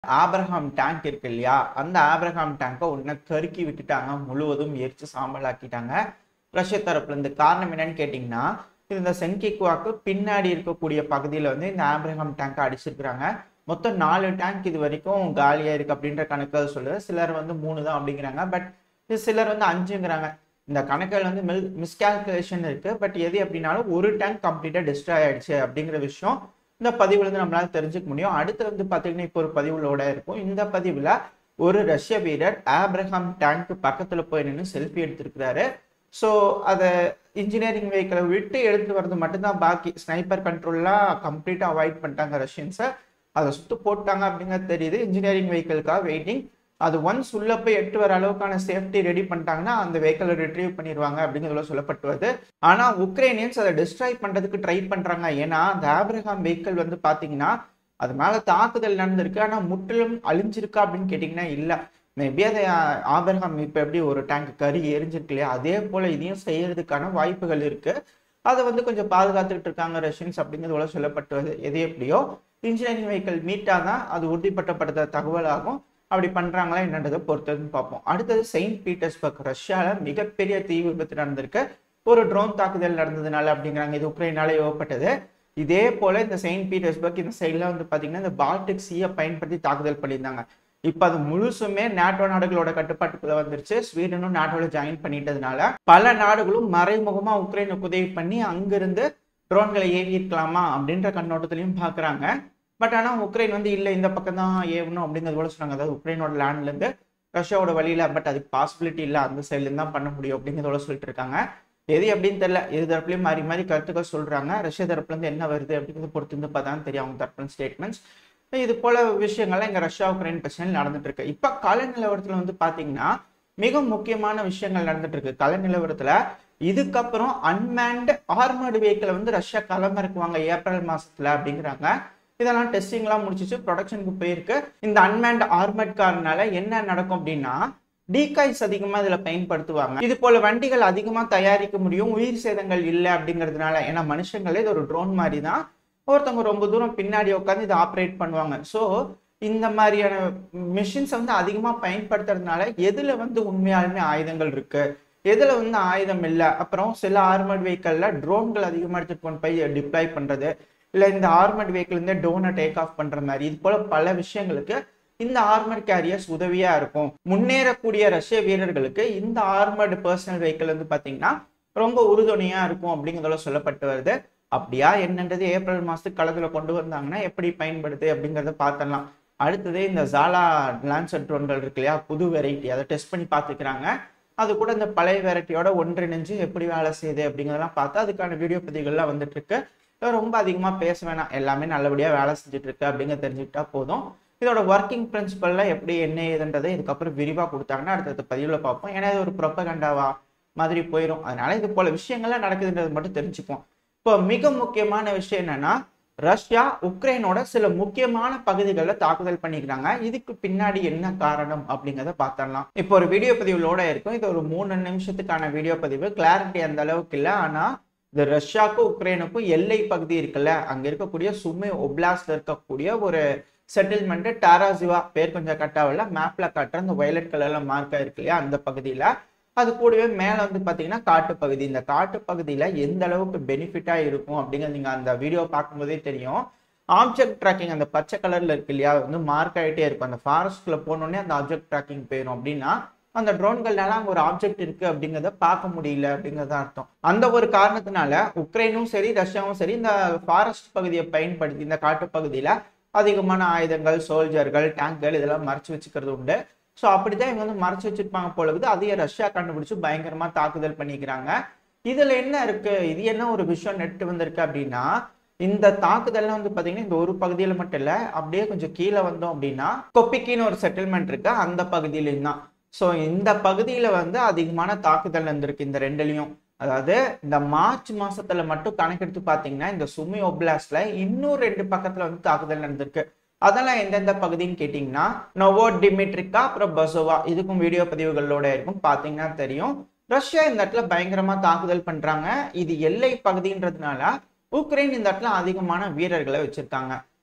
Abraham tank இருக்கு இல்லையா அந்த ஆப்ரஹாம் டேங்கை உடனே கருக்கி விட்டுட்டாங்க முழுவதும் எரிச்சு சாம்பல் ஆக்கிட்டாங்க ரஷ்ய தரப்புல இருந்து காரணம் என்னன்னு கேட்டிங்கன்னா இது இந்த சென்கிக்குவாக்கு பின்னாடி இருக்கக்கூடிய பகுதியில் வந்து இந்த ஆப்ரஹாம் டேங்கை அடிச்சிருக்கிறாங்க மொத்தம் நாலு டேங்க் இது வரைக்கும் காலியா இருக்கு அப்படின்ற கணக்குகள் சொல்லுது சிலர் வந்து மூணு தான் அப்படிங்கிறாங்க பட் சிலர் வந்து அஞ்சுங்கிறாங்க இந்த கணக்குகள் வந்து மில் மிஸ்கால்குலேஷன் இருக்கு பட் எது அப்படின்னாலும் ஒரு டேங்க் கம்ப்ளீட்டா டிஸ்ட்ராய் ஆயிடுச்சு அப்படிங்கிற விஷயம் இந்த பதிவுல இருந்து நம்மளால தெரிஞ்சுக்க முடியும் அடுத்து வந்து பாத்தீங்கன்னா இப்போ ஒரு பதிவுலோட இருக்கும் இந்த பதிவுல ஒரு ரஷ்ய வீரர் ஆப்ரஹாம் டேங்க் பக்கத்துல போய் நின்று செல்ஃபி எடுத்திருக்கிறாரு ஸோ அதை இன்ஜினியரிங் வெஹிக்கிளை விட்டு எடுத்து வர்றது மட்டும்தான் பாக்கி ஸ்னைப்பர் கண்ட்ரோல்லாம் கம்ப்ளீட்டாக அவாய்ட் பண்ணிட்டாங்க ரஷ்யன்ஸை அதை சுட்டு போட்டாங்க அப்படிங்கிறது தெரியுது இன்ஜினியரிங் வெஹிக்கிளுக்காக வெயிட்டிங் அது ஒன்ஸ் உள்ள போய் எட்டு வர அளவுக்கான சேஃப்டி ரெடி பண்ணிட்டாங்கன்னா அந்த வெஹிக்கிளை ரிட்ரீவ் பண்ணிடுவாங்க அப்படிங்கிறதுல சொல்லப்பட்டு வருது ஆனா உக்ரைனியன்ஸ் அதை டிஸ்ட்ராய் பண்றதுக்கு ட்ரை பண்றாங்க ஏன்னா அந்த ஆப்ரஹாம் வெஹிக்கிள் வந்து பாத்தீங்கன்னா அது மேல தாக்குதல் நடந்திருக்கு ஆனா முற்றிலும் அழிஞ்சிருக்கா அப்படின்னு கேட்டீங்கன்னா இல்ல மேபி அதை ஆ- ஆபிரகாம் இப்ப எப்படி ஒரு டேங்க் கறி எரிஞ்சிருக்கு இல்லையா அதே போல இதையும் செய்யறதுக்கான வாய்ப்புகள் இருக்கு அதை வந்து கொஞ்சம் பாதுகாத்துக்கிட்டு இருக்காங்க ரஷ்யன்ஸ் அப்படிங்கிறது சொல்லப்பட்டு வருது எது எப்படியோ இன்ஜினியரிங் வெஹிக்கிள் மீட்டா தான் அது உறுதிப்பட்டப்படுத்த தகவலாகும் அப்படி பண்றாங்களா என்னன்றதை பொறுத்ததுன்னு பார்ப்போம் அடுத்தது செயின்ட் பீட்டர்ஸ்பர்க் ரஷ்யால மிகப்பெரிய தீ விபத்து நடந்திருக்கு ஒரு ட்ரோன் தாக்குதல் நடந்ததுனால அப்படிங்கிறாங்க இது உக்ரைனால ஏவப்பட்டது இதே போல இந்த செயின்ட் பீட்டர்ஸ்பர்க் இந்த சைட்ல வந்து பாத்தீங்கன்னா இந்த பால்டிக் சீயை பயன்படுத்தி தாக்குதல் பண்ணியிருந்தாங்க இப்ப அது முழுசுமே நாட்டோ நாடுகளோட கட்டுப்பாட்டுக்குள்ள வந்துருச்சு ஸ்வீடனும் நாட்டோல ஜாயின் பண்ணிட்டதுனால பல நாடுகளும் மறைமுகமா உக்ரைனுக்கு உதவி பண்ணி அங்கிருந்து ட்ரோன்களை ஏவி இருக்கலாமா அப்படின்ற கண்ணோட்டத்திலையும் பாக்குறாங்க பட் ஆனா உக்ரைன் வந்து இல்ல இந்த பக்கம் தான் ஏவணும் அப்படிங்கிறது கூட சொன்னாங்க அதாவது உக்ரைனோட லேண்ட்ல இருந்து ரஷ்யாவோட வழியில பட் அதுக்கு பாசிபிலிட்டி இல்ல அந்த சைட்ல இருந்து தான் பண்ண முடியும் அப்படிங்கிறதோட சொல்லிட்டு இருக்காங்க எது எப்படின்னு தெரியல இரு தரப்புலையும் மாறி மாறி கருத்துக்கள் சொல்றாங்க ரஷ்ய தரப்புல இருந்து என்ன வருது அப்படிங்கிறது பொறுத்து இருந்து பார்த்தா தான் தெரியும் அவங்க தரப்புல ஸ்டேட்மெண்ட்ஸ் இது போல விஷயங்கள்லாம் இங்க ரஷ்யா உக்ரைன் பிரச்சனையில் நடந்துட்டு இருக்கு இப்ப கால நிலவரத்துல வந்து பாத்தீங்கன்னா மிக முக்கியமான விஷயங்கள் நடந்துட்டு இருக்கு கல நிலவரத்துல இதுக்கப்புறம் அன்மேண்ட் ஆர்மர்டு வெஹிக்கிளை வந்து ரஷ்யா களமிறக்குவாங்க ஏப்ரல் மாசத்துல அப்படிங்கிறாங்க இதெல்லாம் டெஸ்டிங்லாம் முடிச்சிச்சு ப்ரொடக்ஷனுக்கு போயிருக்கு இந்த அன்மேண்ட் ஆர்மர்ட் கார்னால என்ன நடக்கும் அப்படின்னா டீகாய்ஸ் அதிகமா இதுல பயன்படுத்துவாங்க இது போல வண்டிகள் அதிகமா தயாரிக்க முடியும் உயிர் சேதங்கள் இல்லை அப்படிங்கிறதுனால ஏன்னா மனுஷங்களே இது ஒரு ட்ரோன் மாதிரி தான் ஒருத்தவங்க ரொம்ப தூரம் பின்னாடி உட்காந்து இதை ஆப்ரேட் பண்ணுவாங்க ஸோ இந்த மாதிரியான மிஷின்ஸ் வந்து அதிகமா பயன்படுத்துறதுனால எதுல வந்து உண்மையாலுமே ஆயுதங்கள் இருக்கு எதுல வந்து ஆயுதம் இல்லை அப்புறம் சில ஆர்மர்ட் வெஹிக்கல்ல ட்ரோன்கள் அதிகமா எடுத்துட்டு கொண்டு போய் டிப்ளாய் பண்றது இல்ல இந்த ஆர்மர்ட் வெஹிக்கிள் இருந்து டோனை டேக் ஆஃப் பண்ற மாதிரி இது போல பல விஷயங்களுக்கு இந்த ஆர்மர்ட் கேரியர்ஸ் உதவியா இருக்கும் முன்னேறக்கூடிய ரஷ்ய வீரர்களுக்கு இந்த ஆர்மர்டு பர்சனல் வெஹிக்கிள் வந்து பாத்தீங்கன்னா ரொம்ப உறுதுணையா இருக்கும் அப்படிங்கிறதுல சொல்லப்பட்டு வருது அப்படியா என்னன்றது ஏப்ரல் மாசத்துக்கு களத்துல கொண்டு வந்தாங்கன்னா எப்படி பயன்படுது அப்படிங்கறத பார்த்தலாம் அடுத்தது இந்த ஜாலா லான்சர் ட்ரோன்கள் இருக்கு இல்லையா புது வெரைட்டி அதை டெஸ்ட் பண்ணி பார்த்துக்கிறாங்க அது கூட இந்த பழைய வெரைட்டியோட ஒன்றிணைஞ்சு எப்படி வேலை செய்யுது அப்படிங்கிறதெல்லாம் பார்த்து அதுக்கான வீடியோ பதிவுகள்லாம் வந்துட்டு இருக்கு இதோ ரொம்ப அதிகமாக பேச வேணாம் எல்லாமே நல்லபடியாக வேலை செஞ்சுட்டு இருக்கு அப்படிங்க தெரிஞ்சுக்கிட்டா போதும் இதோட ஒர்க்கிங் பிரின்சிபல்லாம் எப்படி என்ன ஏதுன்றதை இதுக்கப்புறம் விரிவாக கொடுத்தாங்கன்னா அடுத்தடுத்த பதிவில் பார்ப்போம் ஏன்னா இது ஒரு ப்ரொப்பகண்டாவா மாதிரி போயிடும் அதனால இது போல விஷயங்கள்லாம் நடக்குதுன்றது மட்டும் தெரிஞ்சுப்போம் இப்போ மிக முக்கியமான விஷயம் என்னன்னா ரஷ்யா உக்ரைனோட சில முக்கியமான பகுதிகளில் தாக்குதல் பண்ணிக்கிறாங்க இதுக்கு பின்னாடி என்ன காரணம் அப்படிங்கிறத பார்த்தரலாம் இப்போ ஒரு வீடியோ பதிவுலோட இருக்கும் இது ஒரு மூணு நிமிஷத்துக்கான வீடியோ பதிவு கிளாரிட்டி அந்த அளவுக்கு இல்லை ஆனா இது ரஷ்யாவுக்கும் உக்ரைனுக்கும் எல்லை பகுதி இருக்குல்ல அங்க இருக்கக்கூடிய சுமி ஒப்லாஸ்ட்ல இருக்கக்கூடிய ஒரு செட்டில்மெண்ட் டாராசிவா பேர் கொஞ்சம் கட்டாவில்ல மேப்ல காட்டுற அந்த வயலட் கலர்ல மார்க் ஆயிருக்கு இல்லையா அந்த பகுதியில அது கூடவே மேல வந்து பாத்தீங்கன்னா காட்டு பகுதி இந்த காட்டு பகுதியில எந்த அளவுக்கு பெனிஃபிட்டா இருக்கும் அப்படிங்கிறது நீங்க அந்த வீடியோ பார்க்கும்போதே தெரியும் ஆப்ஜெக்ட் ட்ராக்கிங் அந்த பச்சை கலர்ல இருக்கு இல்லையா அது வந்து மார்க் ஆகிட்டே இருக்கும் அந்த ஃபாரஸ்ட்ல போனோடனே அந்த ஆப்ஜெக்ட் ட்ராக்கிங் போயிடும் அப்படின்னா அந்த ட்ரோன்கள்னால அங்க ஒரு ஆப்ஜெக்ட் இருக்கு அப்படிங்கிறத பார்க்க முடியல அப்படிங்கறது அர்த்தம் அந்த ஒரு காரணத்தினால உக்ரைனும் சரி ரஷ்யாவும் சரி இந்த ஃபாரஸ்ட் பகுதியை பயன்படுத்தி இந்த காட்டு பகுதியில அதிகமான ஆயுதங்கள் சோல்ஜர்கள் டேங்க்கள் இதெல்லாம் மறைச்சு வச்சுக்கிறது உண்டு ஸோ அப்படிதான் இவங்க வந்து மறைச்சு வச்சிருப்பாங்க போல இருக்குது அதையே ரஷ்யா கண்டுபிடிச்சு பயங்கரமா தாக்குதல் பண்ணிக்கிறாங்க இதுல என்ன இருக்கு இது என்ன ஒரு விஷயம் நெட்டு வந்திருக்கு அப்படின்னா இந்த தாக்குதல்லாம் வந்து பாத்தீங்கன்னா இந்த ஒரு பகுதியில மட்டும் இல்ல அப்படியே கொஞ்சம் கீழே வந்தோம் அப்படின்னா கொப்பிக்கின்னு ஒரு செட்டில்மெண்ட் இருக்கு அந்த பகுதியிலையும் தான் ஸோ இந்த பகுதியில வந்து அதிகமான தாக்குதல் இருந்திருக்கு இந்த ரெண்டுலயும் அதாவது இந்த மார்ச் மாசத்துல மட்டும் கணக்கெடுத்து பாத்தீங்கன்னா இந்த சுமி ஒப்லாஸ்ட்ல இன்னும் ரெண்டு பக்கத்துல வந்து தாக்குதல் நடந்திருக்கு அதெல்லாம் எந்தெந்த பகுதின்னு கேட்டிங்கன்னா நோவோ டிமிட்ரிக்கா அப்புறம் பசோவா இதுக்கும் வீடியோ பதிவுகளோட இருக்கும் பார்த்தீங்கன்னா தெரியும் ரஷ்யா இந்த இடத்துல பயங்கரமா தாக்குதல் பண்றாங்க இது எல்லை பகுதின்றதுனால உக்ரைன் இந்த இடத்துல அதிகமான வீரர்களை வச்சிருக்காங்க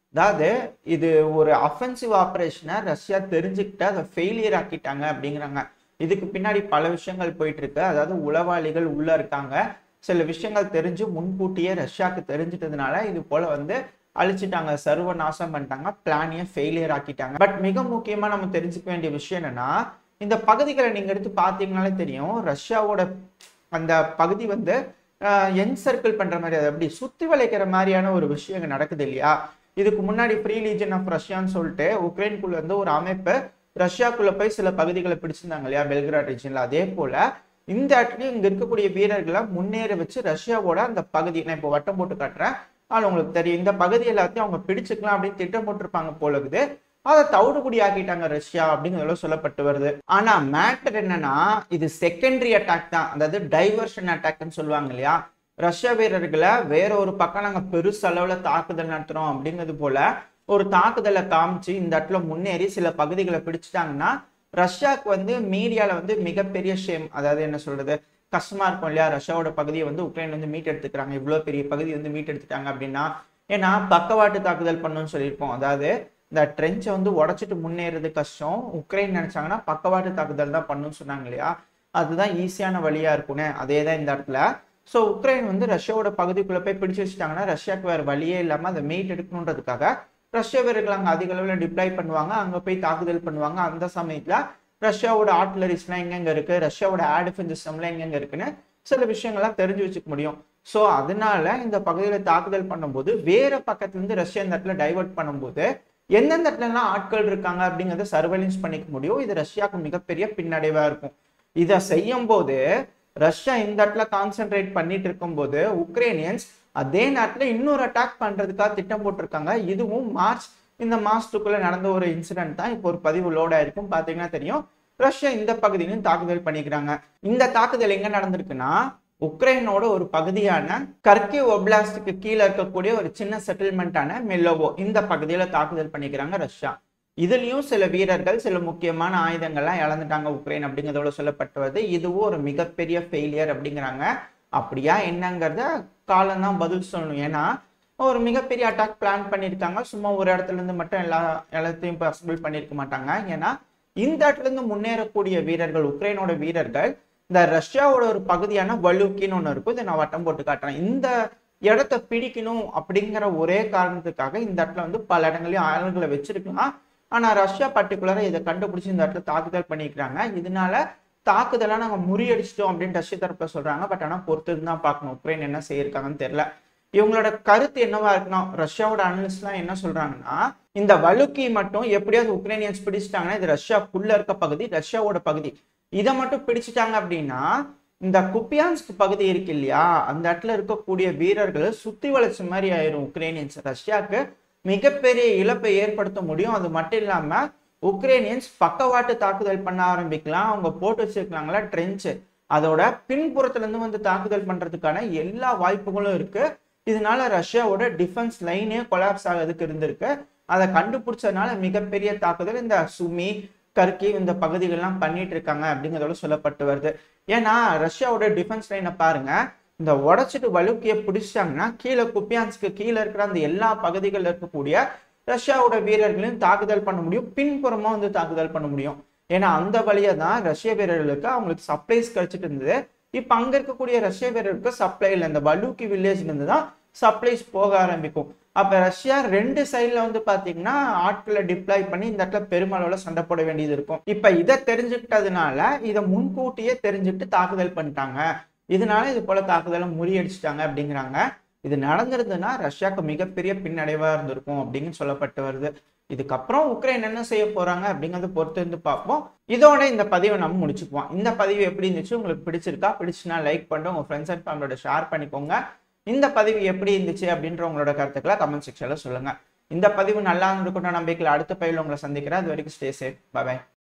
அதாவது இது ஒரு அஃபென்சிவ் ஆப்ரேஷனை ரஷ்யா தெரிஞ்சுக்கிட்டு அதை ஃபெயிலியர் ஆக்கிட்டாங்க அப்படிங்கிறாங்க இதுக்கு பின்னாடி பல விஷயங்கள் போயிட்டு இருக்கு அதாவது உளவாளிகள் உள்ள இருக்காங்க சில விஷயங்கள் தெரிஞ்சு முன்கூட்டியே ரஷ்யாவுக்கு தெரிஞ்சிட்டதுனால இது போல வந்து அழிச்சிட்டாங்க சர்வ நாசம் பண்ணிட்டாங்க பிளானையே ஃபெயிலியர் ஆக்கிட்டாங்க பட் மிக முக்கியமா நம்ம தெரிஞ்சுக்க வேண்டிய விஷயம் என்னன்னா இந்த பகுதிகளை நீங்க எடுத்து பார்த்தீங்கனாலே தெரியும் ரஷ்யாவோட அந்த பகுதி வந்து என் சர்க்கிள் பண்ற மாதிரி அது அப்படி சுத்தி வளைக்கிற மாதிரியான ஒரு விஷயம் இங்க நடக்குது இல்லையா இதுக்கு முன்னாடி ஃப்ரீ லீஜன் ஆஃப் ரஷ்யான்னு சொல்லிட்டு உக்ரைனுக்குள்ள இருந்து ஒரு அமைப்பு ரஷ்யாக்குள்ள போய் சில பகுதிகளை பிடிச்சிருந்தாங்க இல்லையா பெல்கிராட் ரீஜன்ல அதே போல இந்த இடத்துலயும் இங்க இருக்கக்கூடிய வீரர்களை முன்னேற வச்சு ரஷ்யாவோட அந்த பகுதி நான் இப்போ வட்டம் போட்டு காட்டுறேன் ஆனால் உங்களுக்கு தெரியும் இந்த பகுதி எல்லாத்தையும் அவங்க பிடிச்சுக்கலாம் அப்படின்னு திட்டம் போட்டிருப்பாங்க போல இருக்குது அதை தவிடுபடி ஆக்கிட்டாங்க ரஷ்யா அப்படிங்கிறதுல சொல்லப்பட்டு வருது ஆனா மேட்டர் என்னன்னா இது செகண்டரி அட்டாக் தான் அதாவது டைவர்ஷன் அட்டாக்னு சொல்லுவாங்க இல்லையா ரஷ்ய வீரர்களை வேற ஒரு பக்கம் நாங்க பெருசு அளவுல தாக்குதல் நடத்துறோம் அப்படிங்கிறது போல ஒரு தாக்குதலை காமிச்சு இந்த இடத்துல முன்னேறி சில பகுதிகளை பிடிச்சிட்டாங்கன்னா ரஷ்யாவுக்கு வந்து மீடியால வந்து மிகப்பெரிய ஷேம் அதாவது என்ன சொல்றது கஷ்டமா இருக்கும் இல்லையா ரஷ்யாவோட பகுதியை வந்து உக்ரைன் வந்து மீட் எடுத்துக்கிறாங்க இவ்வளவு பெரிய பகுதி வந்து மீட் எடுத்துட்டாங்க அப்படின்னா ஏன்னா பக்கவாட்டு தாக்குதல் பண்ணணும்னு சொல்லியிருப்போம் அதாவது இந்த ட்ரெஞ்சை வந்து உடச்சிட்டு முன்னேறது கஷ்டம் உக்ரைன் நினைச்சாங்கன்னா பக்கவாட்டு தாக்குதல் தான் பண்ணணும்னு சொன்னாங்க இல்லையா அதுதான் ஈஸியான வழியா இருக்கும்னு அதே தான் இந்த இடத்துல ஸோ உக்ரைன் வந்து ரஷ்யாவோட பகுதிக்குள்ள போய் பிடிச்சு வச்சுட்டாங்கன்னா ரஷ்யாவுக்கு வேற வழியே இல்லாம அதை மீட் எடுக்கணுன்றதுக்காக ரஷ்ய வீரர்கள் அங்கே அதிக அளவில் டிப்ளாய் பண்ணுவாங்க அங்கே போய் தாக்குதல் பண்ணுவாங்க அந்த சமயத்தில் ரஷ்யாவோட ஆர்ட்லரிஸ்லாம் எங்கெங்க இருக்கு ரஷ்யாவோட ஏர் டிஃபென்ஸ் சிஸ்டம்லாம் எங்கெங்க இருக்குன்னு சில விஷயங்கள்லாம் தெரிஞ்சு வச்சுக்க முடியும் ஸோ அதனால இந்த பகுதியில் தாக்குதல் பண்ணும்போது வேற பக்கத்துல இருந்து ரஷ்யா இந்த இடத்துல டைவர்ட் பண்ணும்போது எந்தெந்த இடத்துலலாம் ஆட்கள் இருக்காங்க அப்படிங்கிறத சர்வேலன்ஸ் பண்ணிக்க முடியும் இது ரஷ்யாவுக்கு மிகப்பெரிய பின்னடைவா இருக்கும் இதை செய்யும் போது ரஷ்யா இந்த இடத்துல கான்சென்ட்ரேட் பண்ணிட்டு இருக்கும்போது உக்ரைனியன்ஸ் அதே நேரத்தில் இன்னொரு அட்டாக் பண்றதுக்காக திட்டம் போட்டிருக்காங்க இதுவும் மார்ச் இந்த மாசத்துக்குள்ள நடந்த ஒரு இன்சிடென்ட் தான் இப்போ ஒரு பதிவு லோட் ஆயிருக்கும் பாத்தீங்கன்னா தெரியும் ரஷ்யா இந்த பகுதியிலும் தாக்குதல் பண்ணிக்கிறாங்க இந்த தாக்குதல் எங்க நடந்திருக்குன்னா உக்ரைனோட ஒரு பகுதியான கர்கி ஒப்லாஸ்டுக்கு கீழே இருக்கக்கூடிய ஒரு சின்ன செட்டில்மெண்ட்டான மெல்லோவோ இந்த பகுதியில தாக்குதல் பண்ணிக்கிறாங்க ரஷ்யா இதுலயும் சில வீரர்கள் சில முக்கியமான ஆயுதங்கள்லாம் இழந்துட்டாங்க உக்ரைன் அப்படிங்கிறதோட சொல்லப்பட்டு வருது இதுவும் ஒரு மிகப்பெரிய ஃபெயிலியர் அப்படிங்கிறாங்க அப்படியா என்னங்கிறத காலம் தான் பதில் சொல்லணும் ஏன்னா ஒரு மிகப்பெரிய அட்டாக் பிளான் பண்ணியிருக்காங்க சும்மா ஒரு இடத்துல இருந்து மட்டும் எல்லா எல்லாத்தையும் பாசிபிள் பண்ணியிருக்க மாட்டாங்க ஏன்னா இந்த இடத்துல இருந்து முன்னேறக்கூடிய வீரர்கள் உக்ரைனோட வீரர்கள் இந்த ரஷ்யாவோட ஒரு பகுதியான வலுக்கின்னு ஒன்று இருக்கும் இதை நான் வட்டம் போட்டு காட்டுறேன் இந்த இடத்த பிடிக்கணும் அப்படிங்கிற ஒரே காரணத்துக்காக இந்த இடத்துல வந்து பல இடங்களையும் ஆளுங்களை வச்சிருக்கலாம் ஆனா ரஷ்யா பர்டிகுலரா இதை கண்டுபிடிச்சு இந்த இடத்துல தாக்குதல் பண்ணிக்கிறாங்க இதனால தாக்குதலாம் நாங்க முறியடிச்சிட்டோம் அப்படின்னு ரஷ்ய தரப்புல சொல்றாங்க பட் ஆனா பொறுத்து தான் பார்க்கணும் உக்ரைன் என்ன செய்யிருக்காங்கன்னு தெரியல இவங்களோட கருத்து என்னவா இருக்கணும் ரஷ்யாவோட அனலிஸ்ட்லாம் என்ன சொல்றாங்கன்னா இந்த வலுக்கி மட்டும் எப்படியாவது உக்ரைனியன்ஸ் பிடிச்சிட்டாங்கன்னா இது ரஷ்யாக்குள்ள இருக்க பகுதி ரஷ்யாவோட பகுதி இதை மட்டும் பிடிச்சிட்டாங்க அப்படின்னா இந்த குப்பியான்ஸ்க் பகுதி இருக்கு இல்லையா அந்த இடத்துல இருக்கக்கூடிய வீரர்கள் சுத்தி வளைச்ச மாதிரி ஆயிரும் உக்ரைனியன்ஸ் ரஷ்யாவுக்கு மிகப்பெரிய இழப்பை ஏற்படுத்த முடியும் அது மட்டும் இல்லாம உக்ரைனியன்ஸ் பக்கவாட்டு தாக்குதல் பண்ண ஆரம்பிக்கலாம் அவங்க போட்டு வச்சிருக்காங்களா ட்ரென்ச் அதோட பின்புறத்துல இருந்து வந்து தாக்குதல் பண்றதுக்கான எல்லா வாய்ப்புகளும் இருக்கு இதனால ரஷ்யாவோட டிஃபென்ஸ் லைனே கொலாப்ஸ் ஆகிறதுக்கு இருந்திருக்கு அதை கண்டுபிடிச்சதுனால மிகப்பெரிய தாக்குதல் இந்த சுமி கர்கி இந்த பகுதிகள்லாம் பண்ணிட்டு இருக்காங்க அப்படிங்கிறதோட சொல்லப்பட்டு வருது ஏன்னா ரஷ்யாவோட டிஃபென்ஸ் லைனை பாருங்க இந்த உடச்சிட்டு வலுக்கிய பிடிச்சாங்கன்னா கீழே குப்பியான்ஸ்க்கு கீழே இருக்கிற அந்த எல்லா பகுதிகளில் இருக்கக்கூடிய ரஷ்யாவோட வீரர்களையும் தாக்குதல் பண்ண முடியும் பின்புறமா வந்து தாக்குதல் பண்ண முடியும் ஏன்னா அந்த வழியா தான் ரஷ்ய வீரர்களுக்கு அவங்களுக்கு சப்ளைஸ் கிடைச்சிட்டு இருந்தது இப்ப அங்க இருக்கக்கூடிய ரஷ்ய வீரருக்கு சப்ளை இல்லை இந்த வலுக்கி வில்லேஜ்ல இருந்து தான் சப்ளைஸ் போக ஆரம்பிக்கும் அப்ப ரஷ்யா ரெண்டு சைட்ல வந்து பாத்தீங்கன்னா ஆட்களை டிப்ளாய் பண்ணி இந்த இடத்துல பெருமளவுல சண்டை போட வேண்டியது இருக்கும் இப்ப இதை தெரிஞ்சுக்கிட்டதுனால இதை முன்கூட்டியே தெரிஞ்சுட்டு தாக்குதல் பண்ணிட்டாங்க இதனால இது போல தாக்குதலை முறியடிச்சிட்டாங்க அப்படிங்கிறாங்க இது நடந்திருந்ததுன்னா ரஷ்யாவுக்கு மிகப்பெரிய பின்னடைவா இருந்திருக்கும் அப்படின்னு சொல்லப்பட்டு வருது இதுக்கப்புறம் உக்ரைன் என்ன செய்ய போறாங்க அப்படிங்கறத பொறுத்து இருந்து பார்ப்போம் இதோட இந்த பதிவை நம்ம முடிச்சுக்குவோம் இந்த பதிவு எப்படி இருந்துச்சு உங்களுக்கு பிடிச்சிருக்கா பிடிச்சுன்னா லைக் பண்ணிட்டு உங்க ஃப்ரெண்ட்ஸ் அண்ட் ஃபேமிலியோட ஷேர் பண்ணிக்கோங்க இந்த பதிவு எப்படி இருந்துச்சு அப்படின்ற உங்களோட கருத்துக்களை கமெண்ட் செக்ஷன்ல சொல்லுங்க இந்த பதிவு நல்லா இருந்திருக்கும் நம்பிக்கையில் அடுத்த பதிவில் உங்களை சந்திக்கிறேன் அது வரைக்கும் ஸ்டே சேஃப் பாய்